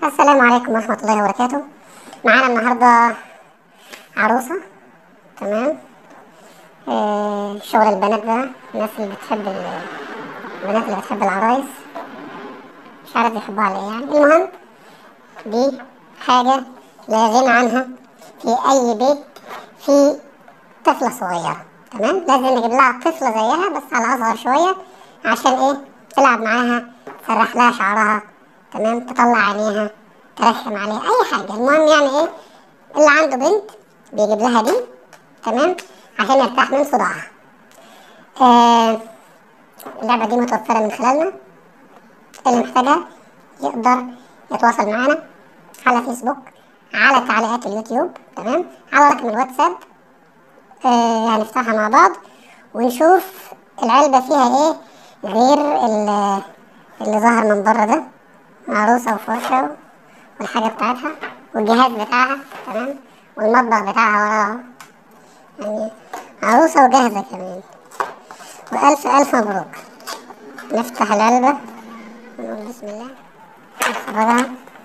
السلام عليكم ورحمة الله وبركاته معانا النهاردة عروسة تمام آه شغل البنات ده الناس اللي بتحب ال- البنات اللي بتحب العرايس مش عارف بيحبوها على ايه يعني المهم دي حاجة لا غنى عنها في أي بيت في طفلة صغيرة تمام لازم نجيب لها طفلة زيها بس على أصغر شوية عشان ايه تلعب معاها تسرح لها شعرها تمام تطلع عينيها ترخم عليها أي حاجة المهم يعني ايه اللي عنده بنت بيجيب لها دي تمام عشان يرتاح من صداعها آه اللعبة دي متوفرة من خلالنا اللي محتاجها يقدر يتواصل معانا على فيسبوك على تعليقات اليوتيوب تمام على رقم الواتساب آه هنفتحها مع بعض ونشوف العلبة فيها ايه غير ال- اللي ظهر من بره ده عروسة وفرشة والحاجة بتاعتها والجهاز بتاعها تمام والمطبخ بتاعها وراها يعني عروسة وجاهزة كمان وألف ألف مبروك نفتح العلبة ونقول بسم الله نخرجها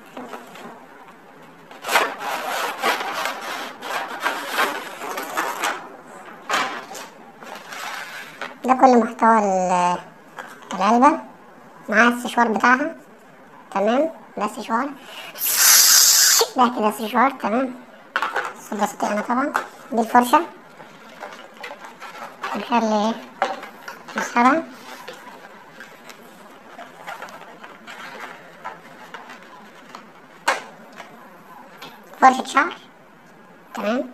ده كل محتوى ال- العلبة معاها السشوار بتاعها تمام ده السشوار ده كده السشوار تمام صدى ستي انا طبعا دي الفرشة نخلي نسحبها فرشة شعر تمام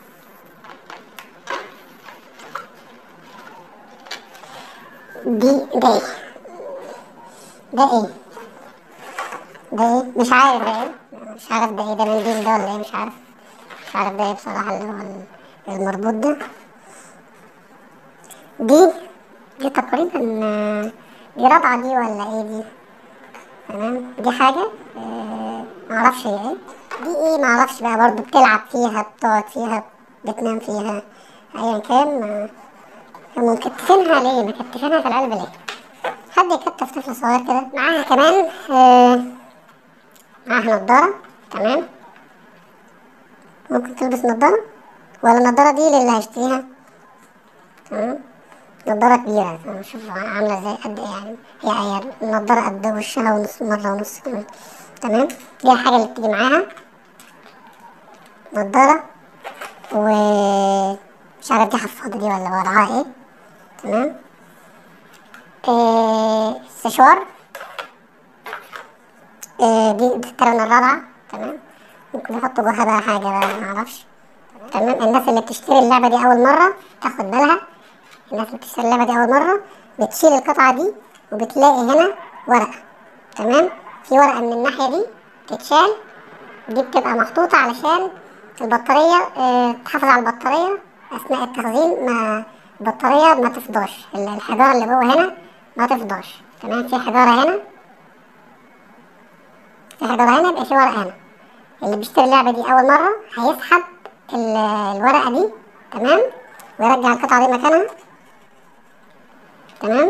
دي ده ايه ده ايه ده ايه مش عارف ده ايه مش عارف ده ايه ده منديل ده ولا ايه مش عارف مش عارف ده ايه بصراحة اللي هو ال- المربوط ده دي دي تقريبا آه، دي رابعة دي ولا ايه دي تمام دي حاجة آه، معرفش هي ايه دي ايه معرفش بقى برضه بتلعب فيها بتقعد فيها بتنام فيها ايا كان آه، هم مكتفينها ليه مكتفينها في العلبة ليه حد يكتف طفل صغير كده معاها كمان آه، معاها نضارة تمام ممكن تلبس نضارة ولا النضارة دي للي هيشتريها تمام نضارة كبيرة أنا شوف عاملة زي قد إيه يعني هي هي النضارة قد وشها ونص مرة ونص كمان تمام دي الحاجة اللي بتيجي معاها نضارة و مش عارف دي حفاضة دي ولا وضعها ايه تمام آه سشوار آه دي دي الترنة الرابعة تمام ممكن يحطوا جواها بقى حاجة بقى معرفش تمام الناس اللي بتشتري اللعبة دي أول مرة تاخد بالها الناس اللي بتشتري اللعبة دي أول مرة بتشيل القطعة دي وبتلاقي هنا ورقة تمام في ورقة من الناحية دي تتشال دي بتبقى محطوطة علشان البطارية آه، تحافظ على البطارية أثناء التخزين ما البطارية ما تفضاش ال- الحجارة اللي جوه هنا ما تفضاش تمام في حجارة هنا في حجارة هنا يبقى في ورقة هنا اللي بيشتري اللعبة دي أول مرة هيسحب ال- الورقة دي تمام ويرجع القطعة دي مكانها تمام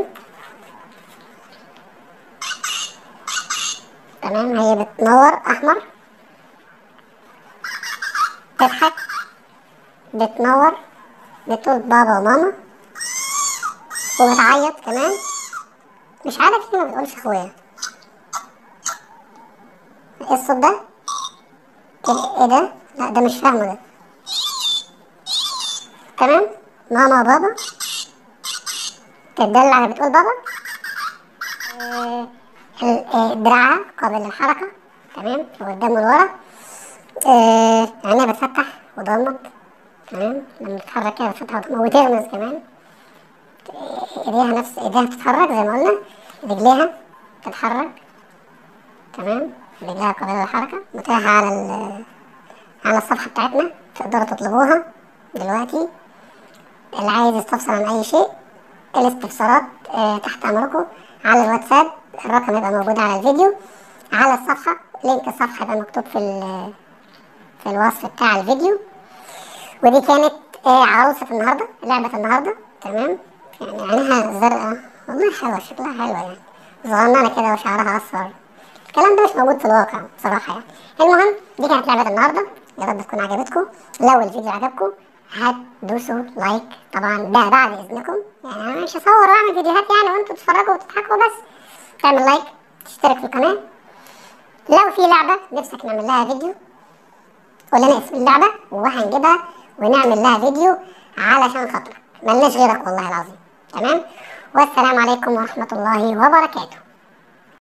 تمام هي بتنور أحمر تضحك بتنور بتقول بابا وماما وبتعيط كمان مش عارف ليه ما بتقولش اخويا ايه الصوت ده ايه إيه ده لا ده مش فاهمه ده تمام ماما وبابا تدلع بتقول بابا آه، ال- آه، دراعها قابل للحركة تمام وقدام ولورا آه، عينيها بتفتح وتغمض تمام لما تتحرك كده بتفتح وتغمض وتغمز كمان ايديها نفس ايديها بتتحرك زي ما قلنا رجليها تتحرك تمام رجليها قابلة للحركة متاحة على ال- على الصفحة بتاعتنا تقدروا تطلبوها دلوقتي اللي عايز يستفسر عن أي شيء الاستفسارات آه، تحت أمركم على الواتساب الرقم يبقى موجود على الفيديو على الصفحة لينك الصفحة يبقى مكتوب في ال- في الوصف بتاع الفيديو ودي كانت آه، عروسة النهاردة لعبة النهاردة تمام يعني عينها زرقاء والله حلوة شكلها حلوة يعني صغننة كده وشعرها أصفر الكلام ده مش موجود في الواقع بصراحه يعني المهم دي كانت لعبه النهارده يا رب تكون عجبتكم لو الفيديو عجبكم هتدوسوا لايك طبعا ده بعد اذنكم يعني انا مش هصور واعمل فيديوهات يعني وانتوا تتفرجوا وتضحكوا بس تعمل لايك تشترك في القناه لو في لعبه نفسك نعمل لها فيديو قول لنا اسم اللعبه وهنجيبها ونعمل لها فيديو علشان خاطرك ملناش غيرك والله العظيم تمام والسلام عليكم ورحمه الله وبركاته